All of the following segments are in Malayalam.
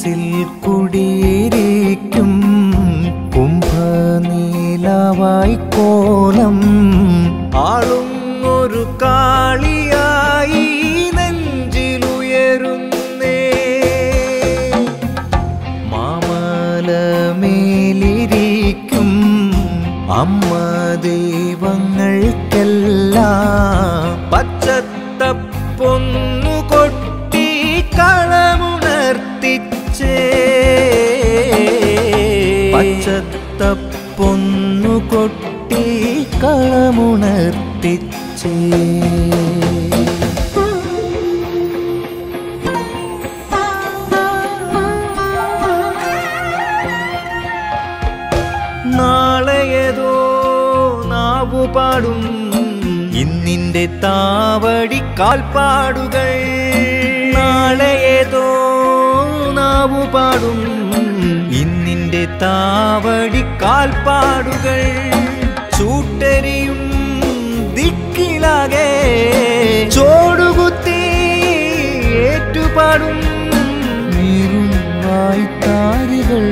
മനസ്സിൽ കുടിയിരിക്കും കുംഭനീലവായി കോലം ആളും ഒരു കാളിയായി നെഞ്ചിലുയരുന്നേ മാമലമേലിരിക്കും അമ്മ ദൈവങ്ങൾക്കെല്ലാം പച്ചത്തപ്പൊന്നു കൊട്ടി കളമുണർത്തിച്ചേ പച്ചത്തപ്പൊന്നു കൊട്ടി കളമുണർത്തിച്ചേ നാളെയതോ നാവു പാടും ഇന്നിന്റെ താവടി കാൽപ്പാടുകൾ നാളെയതോ നാവു പാടും ഇന്നിന്റെ താവടി കാൽപ്പാടുകൾ ചൂട്ടരിയും ദിക്കിലാകെ ചോടുകുത്തി ഏറ്റുപാടും നീറും വായ്ത്താരികൾ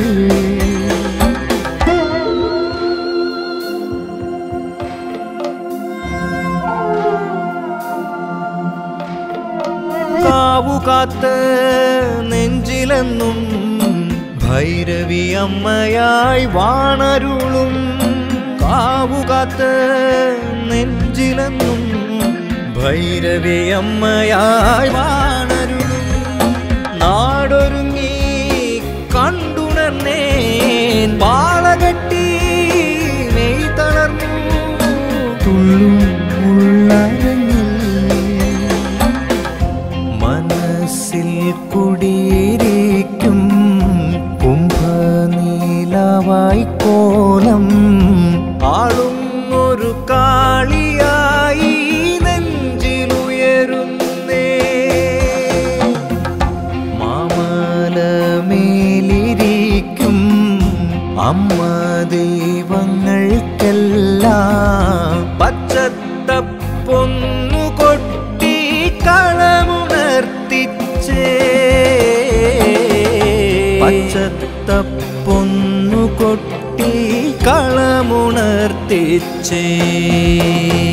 കാവുകാത്ത് നെഞ്ചിലെന്നും ഭൈരവി അമ്മയായി വാണരുളും കാവുകാത്ത് നെഞ്ചിലെന്നും ഭൈരവി അമ്മയായി വാണരുളും നാടൊരുങ്ങി കണ്ടുണർന്നേൻ പാളകെട്ടി നെയ് തളർന്നു തുള്ളും ഉള്ളരങ്ങിൽ മനസ്സിൽ കുടിയിരിക്കും കുംഭനീലവായി കോലം ആളും ഒരു കാളിയായി നെഞ്ചിലുയരുന്നേ മാമലമേലിരിക്കും അമ്മ ദൈവങ്ങൾക്കെല്ലാം പച്ചത്തപ്പൊന്നു കൊട്ടി കളമുണർത്തിച്ചേ പച്ചത്തപ്പൊന്നു കൊട്ടി കളമുണർത്തിച്ചേ